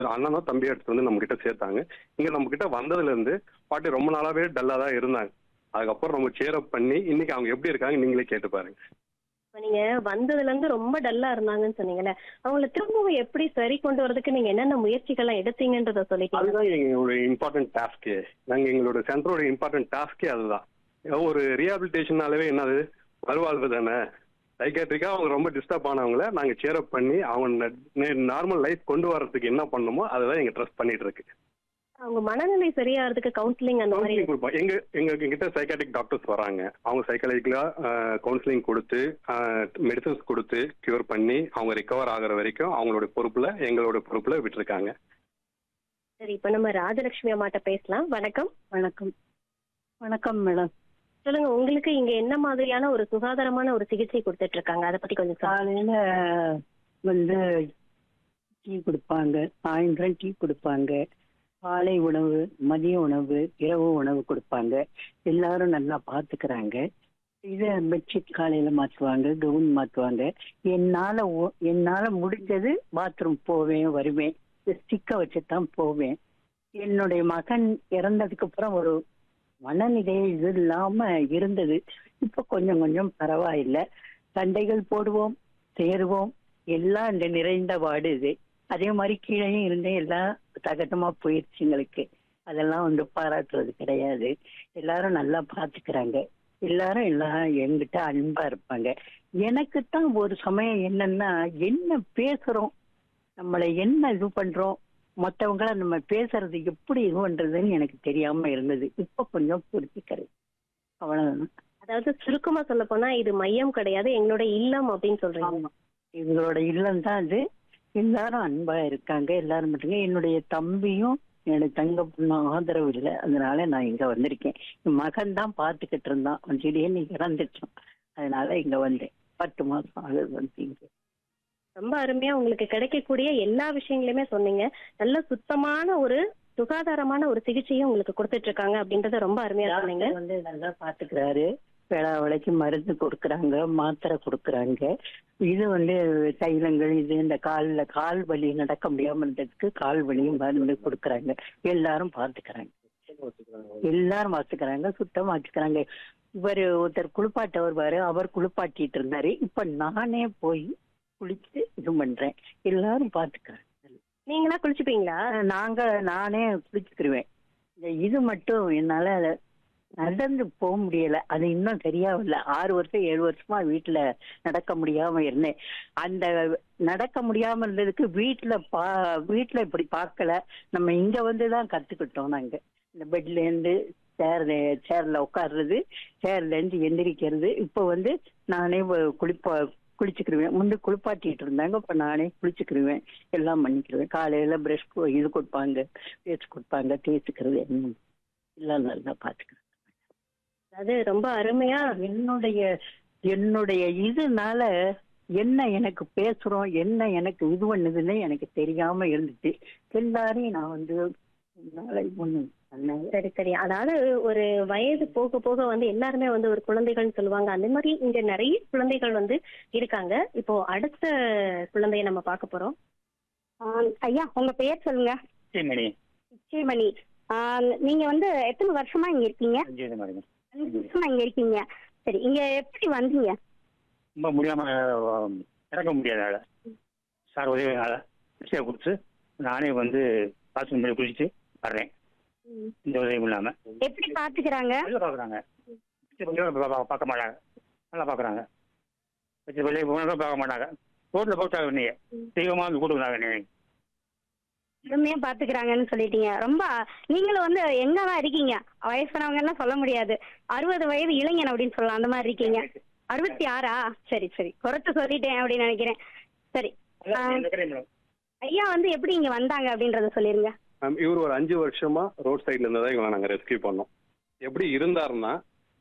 அண்ணன் தான் தம்பி எடுத்து வந்து நம்ம கிட்ட சேர்த்தாங்க இங்க நம்ம கிட்ட வந்ததுல இருந்து பாட்டி ரொம்ப நாளாவே டல்லா தான் இருந்தாங்க அதுக்கப்புறம் நம்ம சேர் அப் பண்ணி இன்னைக்கு அவங்க எப்படி இருக்காங்க நீங்களே கேட்டு பாருங்க இப்ப நீங்க வந்ததுல இருந்து ரொம்ப டல்லா இருந்தாங்கன்னு சொன்னீங்கல்ல அவங்கள திரும்பவும் எப்படி சரி கொண்டு வரதுக்கு நீங்க என்னென்ன முயற்சிகள்லாம் எடுத்தீங்கன்றத சொல்லிட்டீங்க அதுதான் எங்களோட இம்பார்ட்டன்ட் டாஸ்கே நாங்க எங்களோட சென்டரோட இம்பார்ட்டன்ட் டாஸ்கே அதுதான் ஒரு ரீஹாபிலிட்டேஷனாலவே என்னது மறுவாழ்வு தானே சைக்காட்ரிக்கா அவங்க ரொம்ப டிஸ்டர்ப் ஆனவங்கள நாங்க சேர் அப் பண்ணி அவங்க நார்மல் லைஃப் கொண்டு வரதுக்கு என்ன பண்ணணுமோ அதை தான் எங்க ட்ரஸ்ட் பண்ணிட்டு இருக்கு அவங்க மனநிலை சரியாகிறதுக்கு கவுன்சிலிங் அந்த மாதிரி கவுன்சிலிங் கொடுப்போம் எங்க எங்க கிட்ட சைக்காட்டிக் டாக்டர்ஸ் வராங்க அவங்க சைக்காலஜிக்கலா கவுன்சிலிங் கொடுத்து மெடிசன்ஸ் கொடுத்து கியூர் பண்ணி அவங்க ரிகவர் ஆகுற வரைக்கும் அவங்களோட பொறுப்புல எங்களோட பொறுப்புல விட்டுருக்காங்க சரி இப்ப நம்ம ராஜலட்சுமி அம்மாட்ட பேசலாம் வணக்கம் வணக்கம் வணக்கம் மேடம் சொல்லுங்க உங்களுக்கு இங்க என்ன மாதிரியான ஒரு சுகாதாரமான ஒரு சிகிச்சை கொடுத்துட்டு இருக்காங்க அதை பத்தி கொஞ்சம் சொல்லுங்க. காலையில வந்து டீ கொடுப்பாங்க சாயந்தரம் டீ கொடுப்பாங்க காலை உணவு மதிய உணவு இரவு உணவு கொடுப்பாங்க எல்லாரும் நல்லா பாத்துக்கிறாங்க இத பெட்ஷீட் காலையில மாத்துவாங்க கவுன் மாத்துவாங்க என்னால ஒ- என்னால முடிஞ்சது பாத்ரூம் போவேன் வருவேன் ஸ்டிக்க வச்சுதான் போவேன் என்னுடைய மகன் இறந்ததுக்கு அப்புறம் ஒரு மனநிலை இது இல்லாம இருந்தது இப்ப கொஞ்சம் கொஞ்சம் பரவாயில்லை சண்டைகள் போடுவோம் சேருவோம் எல்லாம் இந்த நிறைந்த வாடு இது அதே மாதிரி கீழேயும் இருந்தேன் எல்லாம் சகஜமா போயிடுச்சு எங்களுக்கு அதெல்லாம் வந்து பாராட்டுறது கிடையாது எல்லாரும் நல்லா பாத்துக்கிறாங்க எல்லாரும் எல்லாம் என்கிட்ட அன்பா இருப்பாங்க எனக்கு தான் ஒரு சமயம் என்னன்னா என்ன பேசுறோம் நம்மளை என்ன இது பண்றோம் மத்தவங்கள நம்ம பேசுறது எப்படி இது பண்றதுன்னு எனக்கு தெரியாம இருந்தது இப்ப கொஞ்சம் புரிஞ்சுக்கிறது அவ்வளவுதான் அதாவது சுருக்கமா சொல்ல போனா இது மையம் கிடையாது எங்களோட இல்லம் அப்படின்னு சொல்றீங்க ஆமா எங்களோட இல்லம் தான் அது எல்லாரும் அன்பா இருக்காங்க எல்லாரும் மட்டுங்க என்னுடைய தம்பியும் என்னுடைய தங்க பொண்ணு ஆதரவு இல்லை அதனால நான் இங்க வந்திருக்கேன் என் மகன் தான் பாத்துக்கிட்டு இருந்தான் அவன் திடீர்னு இறந்துட்டான் அதனால இங்க வந்தேன் பத்து மாசம் ஆகுது வந்து இங்க ரொம்ப அருமையா உங்களுக்கு கிடைக்கக்கூடிய எல்லா விஷயங்களையுமே சொன்னீங்க நல்ல சுத்தமான ஒரு சுகாதாரமான ஒரு சிகிச்சையும் உங்களுக்கு கொடுத்துட்டு இருக்காங்க அப்படின்றத ரொம்ப அருமையா சொன்னீங்க டாக்டர் வந்து நல்லா பாத்துக்கிறாரு வேளா வேலைக்கு மருந்து கொடுக்குறாங்க மாத்திரை கொடுக்குறாங்க இது வந்து தைலங்கள் இது இந்த கால்ல கால் வலி நடக்க முடியாம இருந்ததுக்கு கால் வலி மருந்து கொடுக்குறாங்க எல்லாரும் பாத்துக்கிறாங்க எல்லாரும் பாத்துக்கிறாங்க சுத்தமா வச்சுக்கிறாங்க இவர் ஒருத்தர் குளிப்பாட்ட வருவாரு அவர் குளிப்பாட்டிட்டு இருந்தாரு இப்ப நானே போய் குளிச்சு இது பண்றேன் எல்லாரும் பாத்துக்கிறாங்க நீங்களா குளிச்சுப்பீங்களா நாங்க நானே குளிச்சுக்கிருவேன் இந்த இது மட்டும் என்னால அத நடந்து போக முடியல அது இன்னும் சரியாகல ஆறு வருஷம் ஏழு வருஷமா வீட்டுல நடக்க முடியாம இருந்தேன் அந்த நடக்க முடியாம இருந்ததுக்கு வீட்டுல பா வீட்டுல இப்படி பார்க்கல நம்ம இங்க வந்துதான் கத்துக்கிட்டோம் நாங்க இந்த பெட்ல இருந்து சேர் சேர்ல உட்கார்றது சேர்ல இருந்து எந்திரிக்கிறது இப்ப வந்து நானே வ- குளிப்பா குளிச்சுக்கிருவேன் முந்தி குளிப்பாட்டிட்டு இருந்தாங்க இப்ப நானே குளிச்சுக்கிருவேன் எல்லாம் பண்ணிக்கிருவேன் காலையில பிரஷ் இது கொடுப்பாங்க பேஸ்ட் கொடுப்பாங்க தேய்ச்சிக்கிறது என்ன எல்லாம் நல்லா பாத்துக்கிறேன் அது ரொம்ப அருமையா என்னுடைய என்னுடைய இதனால என்ன எனக்கு பேசுறோம் என்ன எனக்கு இது பண்ணுதுன்னு எனக்கு தெரியாம இருந்துச்சு எல்லாரையும் நான் வந்து நாளை ஒண்ணு பண்ணேன். சரி சரி அதாவது ஒரு வயது போக போக வந்து எல்லாருமே வந்து ஒரு குழந்தைகள்னு சொல்லுவாங்க அந்த மாதிரி இங்க நிறைய குழந்தைகள் வந்து இருக்காங்க இப்போ அடுத்த குழந்தையை நம்ம பார்க்க போறோம் ஆ, ஐயா உங்க பெயர் சொல்லுங்க மணி நிச்சயமணி ஆ, நீங்க வந்து எத்தனை வருஷமா இங்க இருக்கீங்க அஞ்சு மாதிரி அஞ்சு வருஷமா இங்க இருக்கீங்க சரி இங்க எப்படி வந்தீங்க ரொம்ப முடியாம அஹ், இறக்க முடியாதனால சார் உதவினால பிச்சை கொடுத்து நானே வந்து பாத்ரூம் போய் குளிச்சுட்டு வர்றேன் இந்த உதவியும் இல்லாம எப்படி பாத்துக்கிறாங்க நல்லா பாக்குறாங்க பிச்சை கொஞ்சம் பா- பா- பார்க்க மாட்டாங்க நல்லா பாக்குறாங்க பிச்சை வெளியே போனாலும் பார்க்க மாட்டாங்க ரோட்ல போட்டாங்க நீங்க தெய்வமா வந்து கூட்டுக்கிறாங்க நீ அருமையா பாத்துக்கிறாங்கன்னு சொல்லிட்டீங்க ரொம்ப நீங்களும் வந்து எங்கதான் இருக்கீங்க வயசானவங்க எல்லாம் சொல்ல முடியாது அறுபது வயது இளைஞன் அப்படின்னு சொல்லலாம் அந்த மாதிரி இருக்கீங்க அறுபத்தி ஆறா சரி சரி குறைச்சு சொல்லிட்டேன் அப்படின்னு நினைக்கிறேன் சரி ஆ. மேடம் ஐயா வந்து எப்படி இங்க வந்தாங்க அப்படின்றத சொல்லிருங்க மேம் இவர் ஒரு அஞ்சு வருஷமா ரோட் சைட்ல இருந்து தான் இவங்களை நாங்க ரெஸ்கியூ பண்ணோம் எப்படி இருந்தாருன்னா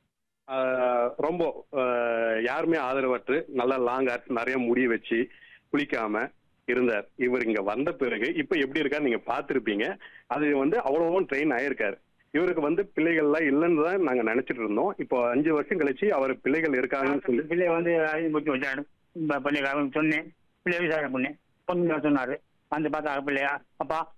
ஆஹ், ரொம்ப ஆஹ், யாருமே ஆதரவற்று நல்லா லாங் ஹேர்ஸ் நிறைய முடி வச்சு குளிக்காம இருந்தார் இவர் இங்க வந்த பிறகு இப்ப எப்படி இருக்காரு நீங்க பார்த்திருப்பீங்க அது வந்து அவ்வளவும் ட்ரெயின் ஆயிருக்காரு இவருக்கு வந்து பிள்ளைகள்லாம் இல்லைன்னு தான் நாங்க நினைச்சிட்டு இருந்தோம் இப்போ அஞ்சு வருஷம் கழிச்சு அவர் பிள்ளைகள் இருக்காங்கன்னு சொல்லி பிள்ளை வந்து ஐந்து முக்கியம் வச்சாரு பண்ணி சொன்னேன் பிள்ளை விசாரணை பண்ணேன் பொண்ணு சொன்னாரு வந்து பார்த்தா பிள்ளையா அப்பா